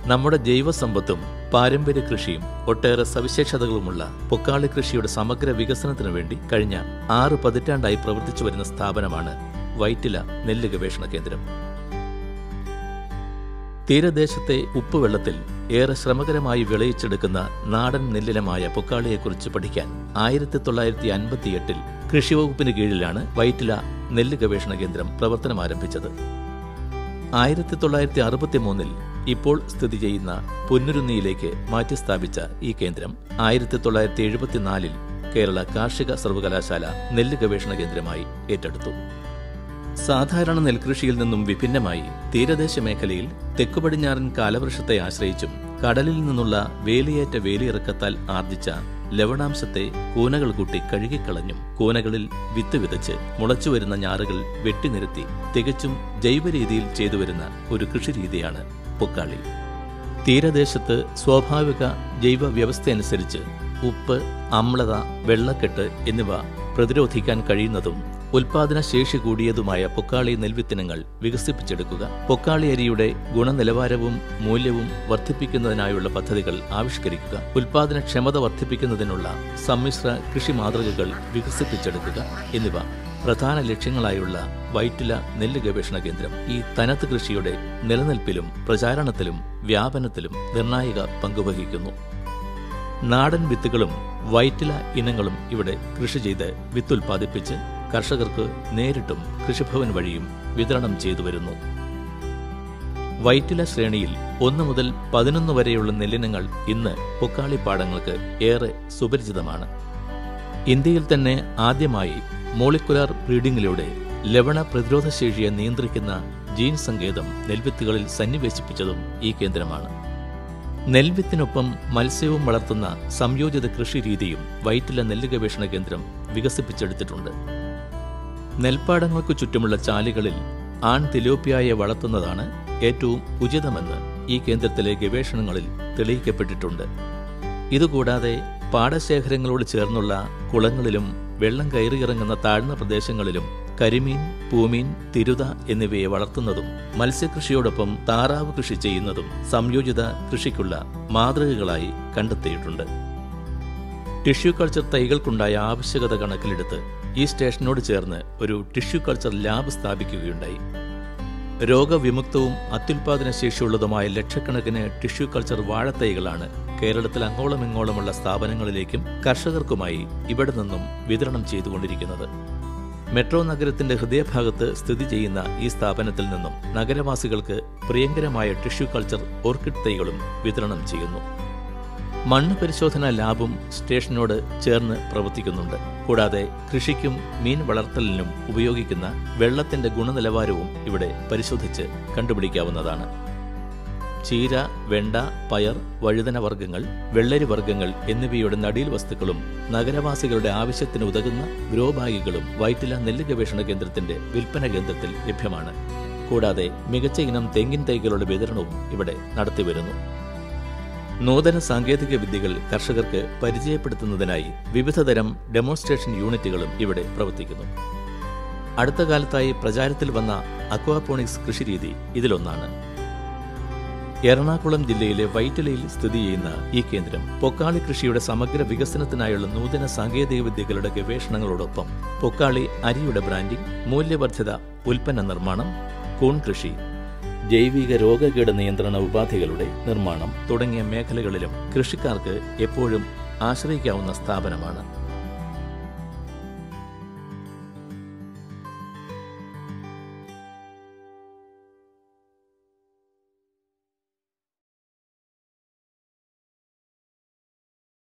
നമ്മുടെ ജൈവസമ്പത്തും പാരമ്പര്യ കൃഷിയും ഒട്ടേറെ സവിശേഷതകളുമുള്ള പൊക്കാളി കൃഷിയുടെ സമഗ്ര വികസനത്തിനു വേണ്ടി കഴിഞ്ഞ ആറ് പതിറ്റാണ്ടായി പ്രവർത്തിച്ചു വരുന്ന സ്ഥാപനമാണ് വൈറ്റില നെല്ല് ഗവേഷണ കേന്ദ്രം തീരദേശത്തെ ഉപ്പുവെള്ളത്തിൽ ഏറെ ശ്രമകരമായി വിളയിച്ചെടുക്കുന്ന നാടൻ നെല്ലിനമായ പൊക്കാളിയെക്കുറിച്ച് പഠിക്കാൻ ആയിരത്തി തൊള്ളായിരത്തി അൻപത്തിയെട്ടിൽ കൃഷിവകുപ്പിന് കീഴിലാണ് വൈറ്റില നെല്ല് ഗവേഷണ കേന്ദ്രം പ്രവർത്തനം ആരംഭിച്ചത് ആയിരത്തി തൊള്ളായിരത്തി അറുപത്തി മൂന്നിൽ ഇപ്പോൾ സ്ഥിതി ചെയ്യുന്ന പൊന്നുരുന്നിയിലേക്ക് മാറ്റി സ്ഥാപിച്ച ഈ കേന്ദ്രം ആയിരത്തി തൊള്ളായിരത്തി എഴുപത്തിനാലിൽ കേരള കാർഷിക സർവകലാശാല നെല്ല് ഗവേഷണ കേന്ദ്രമായി ഏറ്റെടുത്തു സാധാരണ നെൽകൃഷിയിൽ നിന്നും വിഭിന്നമായി തീരദേശ മേഖലയിൽ തെക്കുപടിഞ്ഞാറൻ കാലവൃക്ഷത്തെ ആശ്രയിച്ചും കടലിൽ നിന്നുള്ള വേലിയേറ്റ വേലിയിറക്കത്താൽ ആർജിച്ച ലവണാംശത്തെ കൂനകൾ കൂട്ടി കഴുകിക്കളഞ്ഞും കൂനകളിൽ വിത്ത് വിതച്ച് മുളച്ചുവരുന്ന ഞാറുകൾ വെട്ടിനിരത്തി തികച്ചും ജൈവ രീതിയിൽ ചെയ്തുവരുന്ന ഒരു കൃഷിരീതിയാണ് പൊക്കാളി തീരദേശത്ത് സ്വാഭാവിക ജൈവ വ്യവസ്ഥയനുസരിച്ച് ഉപ്പ് അമ്ലത വെള്ളക്കെട്ട് എന്നിവ പ്രതിരോധിക്കാൻ കഴിയുന്നതും ഉൽപാദന ശേഷി കൂടിയതുമായ പൊക്കാളി നെൽവിത്തിനങ്ങൾ വികസിപ്പിച്ചെടുക്കുക പൊക്കാളി അരിയുടെ ഗുണനിലവാരവും മൂല്യവും വർദ്ധിപ്പിക്കുന്നതിനായുള്ള പദ്ധതികൾ ആവിഷ്കരിക്കുക ഉൽപാദനക്ഷമത വർദ്ധിപ്പിക്കുന്നതിനുള്ള സമ്മിശ്ര കൃഷി മാതൃകകൾ വികസിപ്പിച്ചെടുക്കുക എന്നിവ പ്രധാന ലക്ഷ്യങ്ങളായുള്ള വൈറ്റില നെല്ല് ഗവേഷണ കേന്ദ്രം ഈ തനത്ത് കൃഷിയുടെ നിലനിൽപ്പിലും പ്രചാരണത്തിലും വ്യാപനത്തിലും നിർണായക പങ്കുവഹിക്കുന്നു നാടൻ വിത്തുകളും വൈറ്റില ഇനങ്ങളും ഇവിടെ കൃഷി ചെയ്ത് വിത്തുൽപാദിപ്പിച്ച് കർഷകർക്ക് നേരിട്ടും കൃഷിഭവൻ വഴിയും വിതരണം ചെയ്തു വരുന്നു വൈറ്റില ശ്രേണിയിൽ ഒന്ന് മുതൽ പതിനൊന്ന് വരെയുള്ള നെല്ലിനങ്ങൾ ഇന്ന് പൊക്കാളിപ്പാടങ്ങൾക്ക് ഏറെ സുപരിചിതമാണ് ഇന്ത്യയിൽ തന്നെ ആദ്യമായി മോളിക്കുലാർ ബ്രീഡിംഗിലൂടെ ലവണ പ്രതിരോധശേഷിയെ നിയന്ത്രിക്കുന്ന ജീൻ സങ്കേതം നെൽവിത്തുകളിൽ സന്നിവേശിപ്പിച്ചതും ഈ കേന്ദ്രമാണ് നെൽവിത്തിനൊപ്പം മത്സ്യവും വളർത്തുന്ന സംയോജിത കൃഷിരീതിയും വൈറ്റില നെല്ല് ഗവേഷണ കേന്ദ്രം വികസിപ്പിച്ചെടുത്തിട്ടുണ്ട് നെൽപ്പാടങ്ങൾക്കു ചുറ്റുമുള്ള ചാലുകളിൽ ആൺ തിലോപ്പിയായെ വളർത്തുന്നതാണ് ഏറ്റവും ഉചിതമെന്ന് ഈ കേന്ദ്രത്തിലെ ഗവേഷണങ്ങളിൽ തെളിയിക്കപ്പെട്ടിട്ടുണ്ട് ഇതുകൂടാതെ പാടശേഖരങ്ങളോട് ചേർന്നുള്ള കുളങ്ങളിലും വെള്ളം കയറിയിറങ്ങുന്ന താഴ്ന്ന പ്രദേശങ്ങളിലും കരിമീൻ പൂമീൻ തിരുത എന്നിവയെ വളർത്തുന്നതും മത്സ്യകൃഷിയോടൊപ്പം താറാവ് കൃഷി ചെയ്യുന്നതും സംയോജിത കൃഷിക്കുള്ള മാതൃകകളായി കണ്ടെത്തിയിട്ടുണ്ട് ടിഷ്യൂ കൾച്ചർ തൈകൾക്കുണ്ടായ ആവശ്യകത കണക്കിലെടുത്ത് ഈ സ്റ്റേഷനോട് ചേർന്ന് ഒരു ടിഷ്യൂ കൾച്ചർ ലാബ് സ്ഥാപിക്കുകയുണ്ടായി രോഗവിമുക്തവും അത്യുൽപാദന ശേഷിയുള്ളതുമായ ലക്ഷക്കണക്കിന് ടിഷ്യൂ കൾച്ചർ വാഴത്തൈകളാണ് കേരളത്തിൽ അങ്ങോളം ഇങ്ങോളമുള്ള സ്ഥാപനങ്ങളിലേക്കും കർഷകർക്കുമായി ഇവിടെ നിന്നും വിതരണം ചെയ്തുകൊണ്ടിരിക്കുന്നത് മെട്രോ നഗരത്തിന്റെ ഹൃദയഭാഗത്ത് സ്ഥിതി ചെയ്യുന്ന ഈ സ്ഥാപനത്തിൽ നിന്നും നഗരവാസികൾക്ക് പ്രിയങ്കരമായ ടിഷ്യൂ കൾച്ചർ ഓർക്കിഡ് തൈകളും വിതരണം ചെയ്യുന്നു മണ്ണ് പരിശോധനാ ലാബും സ്റ്റേഷനോട് ചേർന്ന് പ്രവർത്തിക്കുന്നുണ്ട് കൂടാതെ കൃഷിക്കും മീൻ വളർത്തലിനും ഉപയോഗിക്കുന്ന വെള്ളത്തിന്റെ ഗുണനിലവാരവും ഇവിടെ പരിശോധിച്ച് കണ്ടുപിടിക്കാവുന്നതാണ് ചീര വെണ്ട പയർ വഴുതന വർഗ്ഗങ്ങൾ വെള്ളരി വർഗ്ഗങ്ങൾ എന്നിവയുടെ നടീൽ വസ്തുക്കളും നഗരവാസികളുടെ ആവശ്യത്തിന് ഉതകുന്ന ഗ്രോ ബാഗുകളും വൈറ്റില നെല്ല് ഗവേഷണ കേന്ദ്രത്തിന്റെ വിൽപ്പന കേന്ദ്രത്തിൽ ലഭ്യമാണ് കൂടാതെ മികച്ച ഇനം തെങ്ങിൻ തൈകളുടെ വിതരണവും ഇവിടെ നടത്തിവരുന്നു നൂതന സാങ്കേതിക വിദ്യകൾ കർഷകർക്ക് പരിചയപ്പെടുത്തുന്നതിനായി വിവിധതരം ഡെമോൺസ്ട്രേഷൻ യൂണിറ്റുകളും ഇവിടെ പ്രവർത്തിക്കുന്നു അടുത്ത കാലത്തായി പ്രചാരത്തിൽ വന്ന അക്വാപോണിക്സ് കൃഷിരീതി ഇതിലൊന്നാണ് എറണാകുളം ജില്ലയിലെ വൈറ്റിലയിൽ സ്ഥിതി ചെയ്യുന്ന ഈ കേന്ദ്രം പൊക്കാളി കൃഷിയുടെ സമഗ്ര വികസനത്തിനായുള്ള നൂതന സാങ്കേതിക വിദ്യകളുടെ ഗവേഷണങ്ങളോടൊപ്പം പൊക്കാളി അരിയുടെ ബ്രാൻഡിംഗ് മൂല്യവർദ്ധിത ഉൽപ്പന്ന നിർമ്മാണം കൂൺ കൃഷി ജൈവിക രോഗകീട നിയന്ത്രണ ഉപാധികളുടെ നിർമ്മാണം തുടങ്ങിയ മേഖലകളിലും കൃഷിക്കാർക്ക് എപ്പോഴും ആശ്രയിക്കാവുന്ന സ്ഥാപനമാണ്